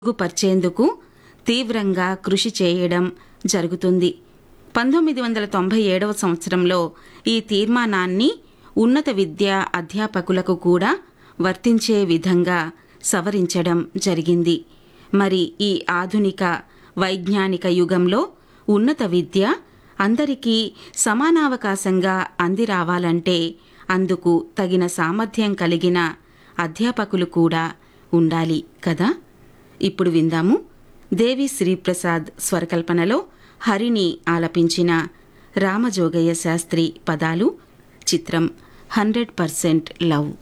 మెరుగుపర్చేందుకు తీవ్రంగా కృషి చేయడం జరుగుతుంది పంతొమ్మిది వందల తొంభై ఏడవ సంవత్సరంలో ఈ తీర్మానాన్ని ఉన్నత విద్యా అధ్యాపకులకు కూడా వర్తించే విధంగా సవరించడం జరిగింది మరి ఈ ఆధునిక వైజ్ఞానిక యుగంలో ఉన్నత విద్య అందరికీ సమానావకాశంగా అంది రావాలంటే అందుకు తగిన సామర్థ్యం కలిగిన అధ్యాపకులు కూడా ఉండాలి కదా ఇప్పుడు విందాము దేవి శ్రీప్రసాద్ స్వరకల్పనలో హరిని ఆలపించిన రామజోగయ్య శాస్త్రి పదాలు చిత్రం హండ్రెడ్ పర్సెంట్ లవ్